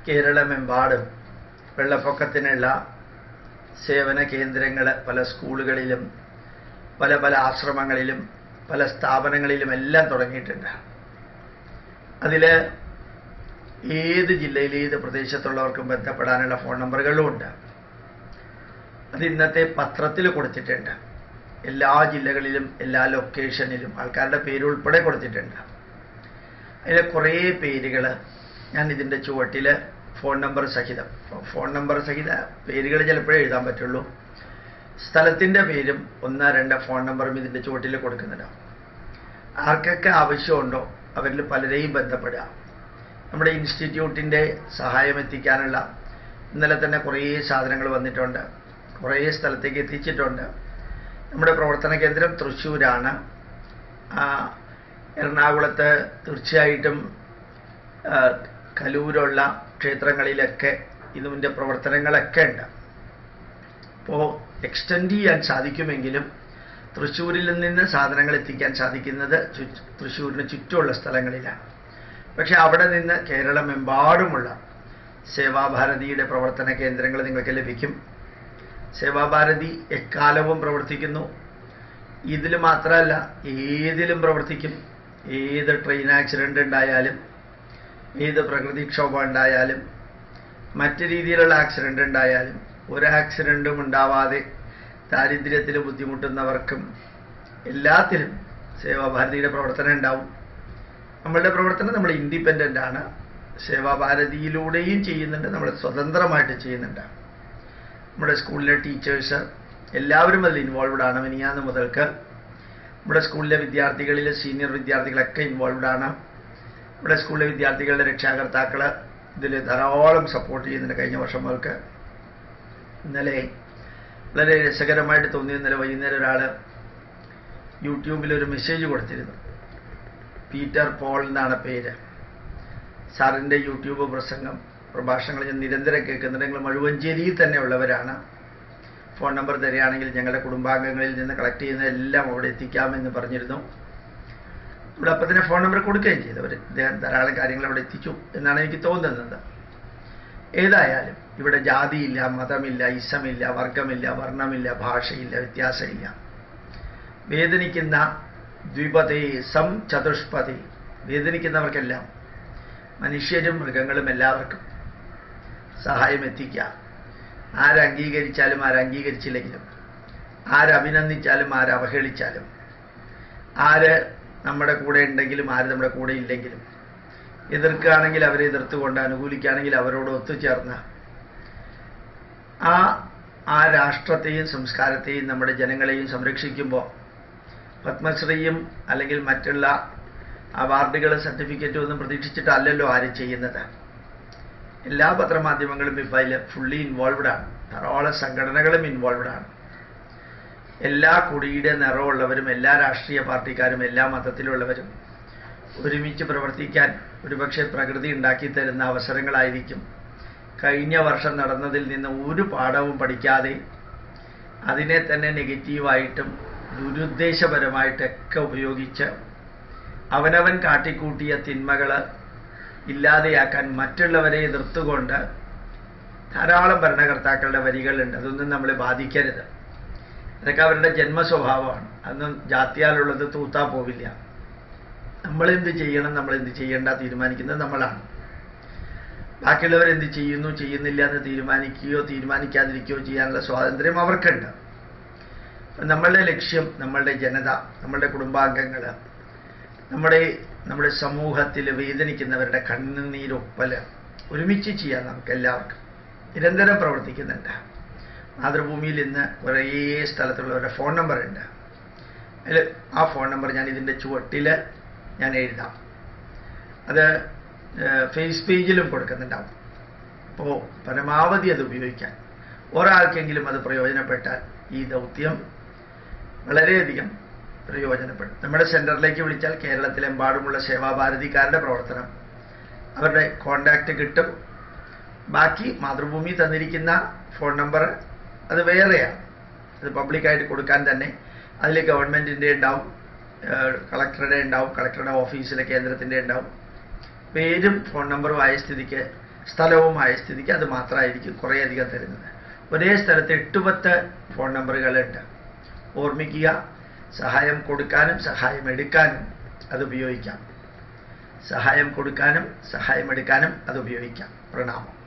കേരളമെമ്പാടും വെള്ളപ്പൊക്കത്തിനുള്ള സേവന കേന്ദ്രങ്ങൾ പല സ്കൂളുകളിലും പല പല ആശ്രമങ്ങളിലും പല സ്ഥാപനങ്ങളിലും എല്ലാം തുടങ്ങിയിട്ടുണ്ട് അതിൽ ഏത് ജില്ലയിൽ ഏത് പ്രദേശത്തുള്ളവർക്കും ബന്ധപ്പെടാനുള്ള ഫോൺ നമ്പറുകളും ഉണ്ട് അത് ഇന്നത്തെ പത്രത്തിൽ കൊടുത്തിട്ടുണ്ട് എല്ലാ ജില്ലകളിലും എല്ലാ ലൊക്കേഷനിലും ആൾക്കാരുടെ പേര് ഉൾപ്പെടെ കൊടുത്തിട്ടുണ്ട് അതിലെ കുറേ പേരുകൾ ഞാൻ ഇതിൻ്റെ ചുവട്ടിൽ ഫോൺ നമ്പർ സഹിതം ഫോൺ നമ്പർ സഹിത പേരുകൾ ചിലപ്പോഴേ എഴുതാൻ പറ്റുള്ളൂ സ്ഥലത്തിൻ്റെ പേരും ഒന്ന് രണ്ട് ഫോൺ നമ്പറും ഇതിൻ്റെ ചുവട്ടിൽ കൊടുക്കുന്നുണ്ടാവും ആർക്കൊക്കെ ആവശ്യമുണ്ടോ അവരിൽ പലരെയും ബന്ധപ്പെടുക നമ്മുടെ ഇൻസ്റ്റിറ്റ്യൂട്ടിൻ്റെ സഹായം എത്തിക്കാനുള്ള ഇന്നലെ തന്നെ കുറേ സാധനങ്ങൾ വന്നിട്ടുണ്ട് കുറേ സ്ഥലത്തേക്ക് എത്തിച്ചിട്ടുണ്ട് നമ്മുടെ പ്രവർത്തന കേന്ദ്രം തൃശ്ശൂരാണ് ആ, എറണാകുളത്ത് തീർച്ചയായിട്ടും ആ, കലൂരുള്ള ക്ഷേത്രങ്ങളിലൊക്കെ ഇതിൻ്റെ പ്രവർത്തനങ്ങളൊക്കെ ഉണ്ട് അപ്പോൾ എക്സ്റ്റെൻഡ് ചെയ്യാൻ സാധിക്കുമെങ്കിലും തൃശ്ശൂരിൽ നിന്ന് സാധനങ്ങൾ എത്തിക്കാൻ സാധിക്കുന്നത് ചു- തൃശ്ശൂരിന് ചുറ്റുമുള്ള സ്ഥലങ്ങളിലാണ് പക്ഷെ അവിടെ നിന്ന് കേരളമെമ്പാടുമുള്ള സേവാഭാരതിയുടെ പ്രവർത്തന കേന്ദ്രങ്ങൾ നിങ്ങൾക്ക് ലഭിക്കും സേവാഭാരതി എക്കാലവും പ്രവർത്തിക്കുന്നു ഇതിൽ മാത്രമല്ല ഏതിലും പ്രവർത്തിക്കും ഏത് ട്രെയിൻ ആക്സിഡൻ്റ് ഉണ്ടായാലും ഏത് പ്രകൃതിക്ഷോഭം ഉണ്ടായാലും മറ്റ് രീതിയിലുള്ള ആക്സിഡൻ്റ് ഉണ്ടായാലും ഒരു ആക്സിഡൻറ്റും ഉണ്ടാവാതെ ദാരിദ്ര്യത്തിൽ ബുദ്ധിമുട്ടുന്നവർക്കും എല്ലാത്തിലും സേവാഭാരതിയുടെ പ്രവർത്തനം ഉണ്ടാവും നമ്മളുടെ പ്രവർത്തനം നമ്മൾ ഇൻഡിപെൻഡൻ്റ് ആണ് സേവാഭാരതിയിലൂടെയും ചെയ്യുന്നുണ്ട് നമ്മൾ സ്വതന്ത്രമായിട്ട് ചെയ്യുന്നുണ്ട് നമ്മുടെ സ്കൂളിലെ ടീച്ചേഴ്സ് എല്ലാവരും അതിൽ ഇൻവോൾവ്ഡ് ആണ് മിനിയാന്ന് മുതൽക്ക് നമ്മുടെ സ്കൂളിലെ വിദ്യാർത്ഥികളിലെ സീനിയർ വിദ്യാർത്ഥികളൊക്കെ ഇൻവോൾവ്ഡ് ആണ് നമ്മുടെ സ്കൂളിലെ വിദ്യാർത്ഥികളുടെ രക്ഷാകർത്താക്കൾ ഇതിൽ ധാരാളം സപ്പോർട്ട് ചെയ്യുന്നുണ്ട് കഴിഞ്ഞ വർഷം മുതൽക്ക് ഇന്നലെ വളരെ രസകരമായിട്ട് തോന്നി ഇന്നലെ വൈകുന്നേരം ഒരാൾ യൂട്യൂബിൽ ഒരു മെസ്സേജ് കൊടുത്തിരുന്നു പീറ്റർ പോൾ എന്നാണ് പേര് സാറിൻ്റെ യൂട്യൂബ് പ്രസംഗം പ്രഭാഷണങ്ങൾ ഞാൻ നിരന്തരം കേൾക്കുന്നുണ്ട് ഞങ്ങൾ മഴുവഞ്ചേരിയിൽ തന്നെ ഉള്ളവരാണ് ഫോൺ നമ്പർ തരികയാണെങ്കിൽ ഞങ്ങളുടെ കുടുംബാംഗങ്ങളിൽ നിന്ന് കളക്ട് ചെയ്യുന്ന എല്ലാം അവിടെ എത്തിക്കാമെന്ന് പറഞ്ഞിരുന്നു ഇവിടെ അപ്പം തന്നെ ഫോൺ നമ്പർ കൊടുക്കുകയും ചെയ്തു അവർ ഇദ്ദേഹം ധാരാളം കാര്യങ്ങൾ അവിടെ എത്തിച്ചു എന്നാണ് എനിക്ക് തോന്നുന്നത് ഏതായാലും ഇവിടെ ജാതിയില്ല മതമില്ല ഇസമില്ല വർഗമില്ല വർണ്ണമില്ല ഭാഷയില്ല വ്യത്യാസമില്ല വേദനിക്കുന്ന ദ്വിപതേ സം ചതുഷ്പതി വേദനിക്കുന്നവർക്കെല്ലാം മനുഷ്യരും മൃഗങ്ങളും എല്ലാവർക്കും സഹായം എത്തിക്കുക ആരംഗീകരിച്ചാലും ആരംഗീകരിച്ചില്ലെങ്കിലും ആരഭിനന്ദിച്ചാലും ആരവഹേളിച്ചാലും ആര് നമ്മുടെ കൂടെ ഉണ്ടെങ്കിലും ആര് നമ്മുടെ കൂടെ ഇല്ലെങ്കിലും എതിർക്കുകയാണെങ്കിൽ അവരെ എതിർത്തുകൊണ്ട് അനുകൂലിക്കുകയാണെങ്കിൽ അവരോട് ഒത്തുചേർന്ന് ആ ആ രാഷ്ട്രത്തെയും സംസ്കാരത്തെയും നമ്മുടെ ജനങ്ങളെയും സംരക്ഷിക്കുമ്പോൾ പത്മശ്രീയും അല്ലെങ്കിൽ മറ്റുള്ള അവാർഡുകളും സർട്ടിഫിക്കറ്റും ഒന്നും പ്രതീക്ഷിച്ചിട്ടല്ലല്ലോ ആരും ചെയ്യുന്നത് എല്ലാ പത്രമാധ്യമങ്ങളും ഇപ്പോൾ അതിൽ ഫുള്ളി ഇൻവോൾവ്ഡ് ആണ് ധാരാളം സംഘടനകളും ഇൻവോൾവ്ഡ് ആണ് എല്ലാ കുടിയുടെ നിറമുള്ളവരും എല്ലാ രാഷ്ട്രീയ പാർട്ടിക്കാരും എല്ലാ മതത്തിലുള്ളവരും ഒരുമിച്ച് പ്രവർത്തിക്കാൻ ഒരുപക്ഷെ പ്രകൃതി ഉണ്ടാക്കി തരുന്ന അവസരങ്ങളായിരിക്കും കഴിഞ്ഞ വർഷം നടന്നതിൽ നിന്ന് ഒരു പാഠവും പഠിക്കാതെ അതിനെ തന്നെ നെഗറ്റീവായിട്ടും ദുരുദ്ദേശപരമായിട്ടൊക്കെ ഉപയോഗിച്ച് അവനവൻ കാട്ടിക്കൂട്ടിയ തിന്മകൾ ഇല്ലാതെയാക്കാൻ മറ്റുള്ളവരെ എതിർത്തുകൊണ്ട് ധാരാളം ഭരണകർത്താക്കളുടെ വരികളുണ്ട് അതൊന്നും നമ്മളെ ബാധിക്കരുത് അതൊക്കെ അവരുടെ ജന്മസ്വഭാവമാണ് അതൊന്നും ജാത്യാലുള്ളത് തൂത്താ പോവില്ല നമ്മളെന്ത് ചെയ്യണം നമ്മളെന്ത് ചെയ്യേണ്ട തീരുമാനിക്കുന്നത് നമ്മളാണ് ബാക്കിയുള്ളവർ എന്ത് ചെയ്യുന്നു ചെയ്യുന്നില്ല എന്ന് തീരുമാനിക്കുകയോ തീരുമാനിക്കാതിരിക്കുകയോ ചെയ്യാനുള്ള സ്വാതന്ത്ര്യം അവർക്കുണ്ട് അപ്പം നമ്മളുടെ ലക്ഷ്യം നമ്മളുടെ ജനത നമ്മളുടെ കുടുംബാംഗങ്ങൾ നമ്മുടെ നമ്മുടെ സമൂഹത്തിൽ വേദനിക്കുന്നവരുടെ കണ്ണുനീരൊപ്പല് ഒരുമിച്ച് ചെയ്യാൻ നമുക്ക് എല്ലാവർക്കും നിരന്തരം പ്രവർത്തിക്കുന്നുണ്ട് മാതൃഭൂമിയിൽ ഇന്ന് കുറേ സ്ഥലത്തുള്ളവരുടെ ഫോൺ നമ്പർ ഉണ്ട് അതിൽ ആ ഫോൺ നമ്പർ ഞാൻ ഇതിൻ്റെ ചുവട്ടിൽ ഞാൻ എഴുതാം അത് ഫേസ് പേജിലും കൊടുക്കുന്നുണ്ടാവും അപ്പോൾ പരമാവധി അത് ഉപയോഗിക്കാൻ ഒരാൾക്കെങ്കിലും അത് പ്രയോജനപ്പെട്ടാൽ ഈ ദൗത്യം വളരെയധികം പ്രയോജനപ്പെടും നമ്മുടെ സെൻറ്ററിലേക്ക് വിളിച്ചാൽ കേരളത്തിലെമ്പാടുമുള്ള സേവാഭാരതിക്കാരുടെ പ്രവർത്തനം അവരുടെ കോണ്ടാക്റ്റ് കിട്ടും ബാക്കി മാതൃഭൂമി തന്നിരിക്കുന്ന ഫോൺ നമ്പർ അത് വേറെയാണ് അത് പബ്ലിക്കായിട്ട് കൊടുക്കാൻ തന്നെ അതിൽ ഗവൺമെൻറ്റിൻ്റെ ഉണ്ടാവും കളക്ടറുടെ ഉണ്ടാവും കളക്ടറുടെ ഓഫീസിലെ കേന്ദ്രത്തിൻ്റെ ഉണ്ടാവും പേരും ഫോൺ നമ്പറും ആയ സ്ഥിതിക്ക് സ്ഥലവുമായ സ്ഥിതിക്ക് അത് മാത്രമായിരിക്കും കുറേയധികം തരുന്നത് ഒരേ സ്ഥലത്ത് എട്ടുപത്ത് ഫോൺ നമ്പറുകളുണ്ട് ഓർമ്മിക്കുക സഹായം കൊടുക്കാനും സഹായം എടുക്കാനും അത് ഉപയോഗിക്കാം സഹായം കൊടുക്കാനും സഹായം എടുക്കാനും അത് ഉപയോഗിക്കാം പ്രണാമം